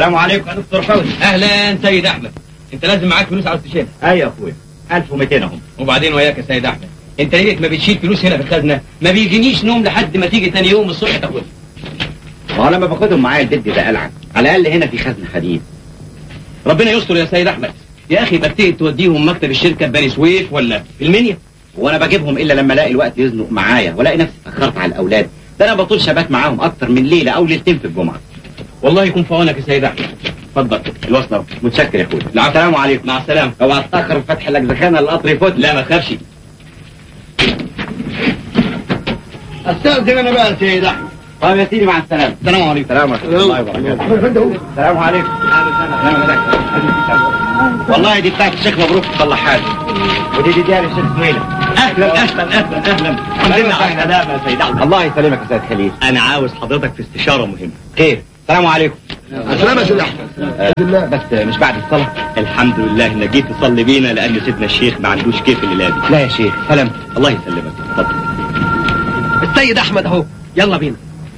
السلام عليكم يا دكتور فوزي اهلا سيد احمد انت لازم معاك فلوس عاوز تشيلها ايوه يا اخويا 1200 اهم وبعدين وياك يا سيد احمد انت ليك ما بتشيل فلوس هنا في الخزنه ما بيجينيش نوم لحد ما تيجي تاني يوم الصبح تاخدها ما هو لما باخدهم معايا البيت ده قلعه على الاقل هنا في خزن حديد ربنا يستر يا سيد احمد يا اخي ببتدي توديهم مكتب الشركه بني سويف ولا في المنيا وانا بجيبهم الا لما الاقي الوقت يزنق معايا والاقي نفسي اتاخرت على الاولاد ده انا بطول شبات معاهم اكتر من ليله او ليلتين في الجمعه والله يكون في عونك يا سيد احمد اتفضل الوصله متشكر يا اخويا العفو. السلام عليكم مع السلامه اوعى تتاخر في فتح الاجزخانه القطر يفوت لا ما تخافش استاذن انا بقى يا سيد احمد طيب يا سيدي مع السلامه السلام عليكم السلام ورحمه الله وبركاته السلام عليكم والله دي بتاعت الشيخ مبروك تصلح حالي ودي دي ديار الشيخ سويلة اهلا اهلا اهلا اهلا الحمد لله على السلامه يا سيد احمد الله يسلمك يا سيد خليل انا عاوز حضرتك في استشاره مهمه خير السلام عليكم السلام يا سيد احمد بس مش بعد الصلاة الحمد لله انك جيت تصلي بينا لان سيدنا الشيخ ما عندوش كيف الليله دي لا يا شيخ سلام الله يسلمك اتفضل السيد احمد اهو يلا بينا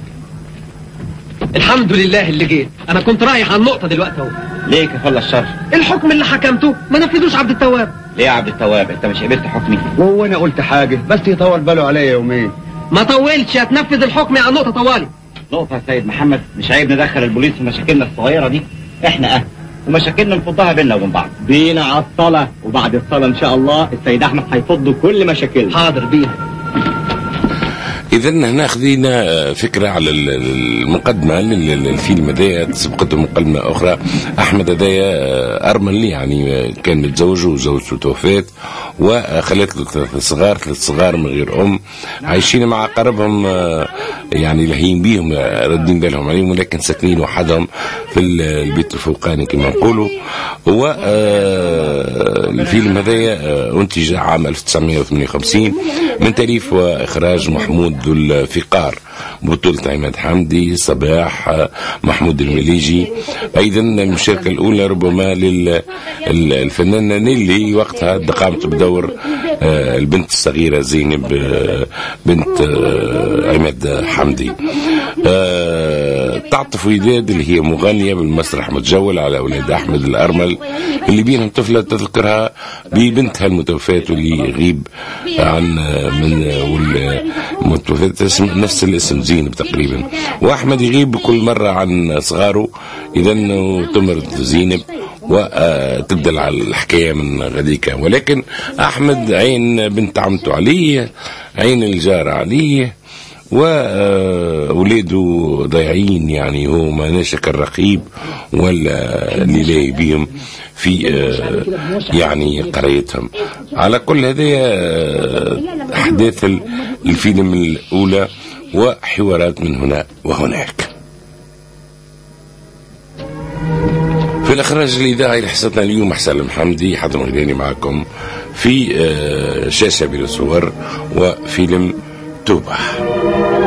الحمد لله اللي جيت انا كنت رايح على النقطه دلوقتي اهو ليه كفل الشر الحكم اللي حكمته ما نفذوش عبد التواب ليه يا عبد التواب انت مش قبلت حكمي وهو انا قلت حاجه بس يطول باله عليا يومين ما طولش هتنفذ الحكم على النقطه طوالي نقطة يا سيد محمد مش عيب ندخل البوليس في مشاكلنا الصغيرة دي احنا اهل ومشاكلنا نفضها بينا وبين بعض بينا على الصلاه وبعد الصلاه ان شاء الله السيد احمد هيفض كل مشاكلنا حاضر بيها اذا هنا خذينا فكره على ال- المقدمه لل- للفيلم هذايا سبقته مقدمه اخرى احمد هذايا ارمل يعني كان متزوج وزوجته توفات وخلت له ثلاث صغار ثلاث صغار من غير ام عايشين مع قربهم يعني لاهيين بيهم ردين بالهم عليهم ولكن ساكنين وحدهم في ال- البيت الفوقاني كما نقولوا هو آه، الفيلم هذايا آه، انتج عام 1958 من تاليف واخراج محمود ذو الفقار بطولة عماد حمدي صباح آه، محمود المليجي ايضا المشاركة الاولى ربما للفنانة نيلي وقتها قامت بدور آه، البنت الصغيرة زينب آه، بنت آه، عماد حمدي آه، تعطف وداد اللي هي مغنية بالمسرح متجول على أولاد أحمد الأرمل اللي بينهم طفلة تذكرها ببنتها المتوفاة واللي يغيب عن آه، من آه، والمتوفاة اسم نفس الاسم زينب تقريبا وأحمد يغيب كل مرة عن صغاره إذا تمرض زينب وتبدل على الحكاية من غديكا ولكن أحمد عين بنت عمته عليه عين الجار عليه وأولاده ضايعين يعني هو ما نشك الرقيب ولا اللي لاقي بيهم في آه، يعني قريتهم على كل هذه آه، أحداث ال- الفيلم الأولى وحوارات من هنا وهناك في الإخراج الإذاعي لحصتنا اليوم حسن المحمدي حاتم غيلاني معكم في آه، شاشة بلا صور وفيلم توبة